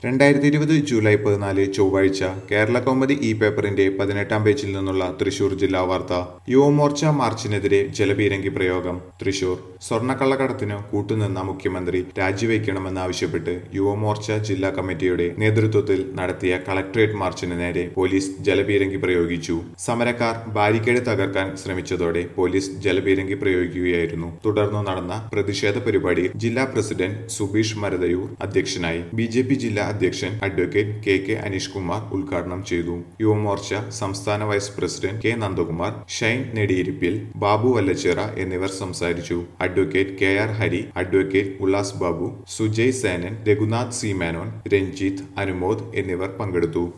രണ്ടായിരത്തി ഇരുപത് ജൂലൈ പതിനാല് ചൊവ്വാഴ്ച കേരള കൗമുദി ഇ പേപ്പറിന്റെ പതിനെട്ടാം പേജിൽ നിന്നുള്ള തൃശൂർ ജില്ലാ വാർത്ത യുവമോർച്ച മാർച്ചിനെതിരെ ജലപീരങ്കി പ്രയോഗം തൃശൂർ സ്വർണ്ണക്കള്ളക്കടത്തിന് കൂട്ടുനിന്ന മുഖ്യമന്ത്രി രാജിവെക്കണമെന്നാവശ്യപ്പെട്ട് യുവമോർച്ച ജില്ലാ കമ്മിറ്റിയുടെ നേതൃത്വത്തിൽ നടത്തിയ കളക്ടറേറ്റ് മാർച്ചിന് നേരെ പോലീസ് ജലപീരങ്കി പ്രയോഗിച്ചു സമരക്കാർ ബാരിക്കേഡ് തകർക്കാൻ ശ്രമിച്ചതോടെ പോലീസ് ജലപീരങ്കി പ്രയോഗിക്കുകയായിരുന്നു തുടർന്ന് നടന്ന പ്രതിഷേധ പരിപാടിയിൽ ജില്ലാ പ്രസിഡന്റ് സുബീഷ് മരതയൂർ അധ്യക്ഷനായി ബി ജെ പി ജില്ലാ അധ്യക്ഷൻ advocate K K Aneesh Kumar ഉദ്ഘാടനം ചെയ്തു യുവമോർച്ച സംസ്ഥാന vice president K Nandakumar Shine നെടിയിരിപ്പിൽ ബാബു വല്ലച്ചിറ എന്നിവർ സംസാരിച്ചു advocate K R Hari advocate Ullas Babu Sujay Senan Raghunath C Menon Ranjith Anumod എന്നിവർ പങ്കെടുത്തു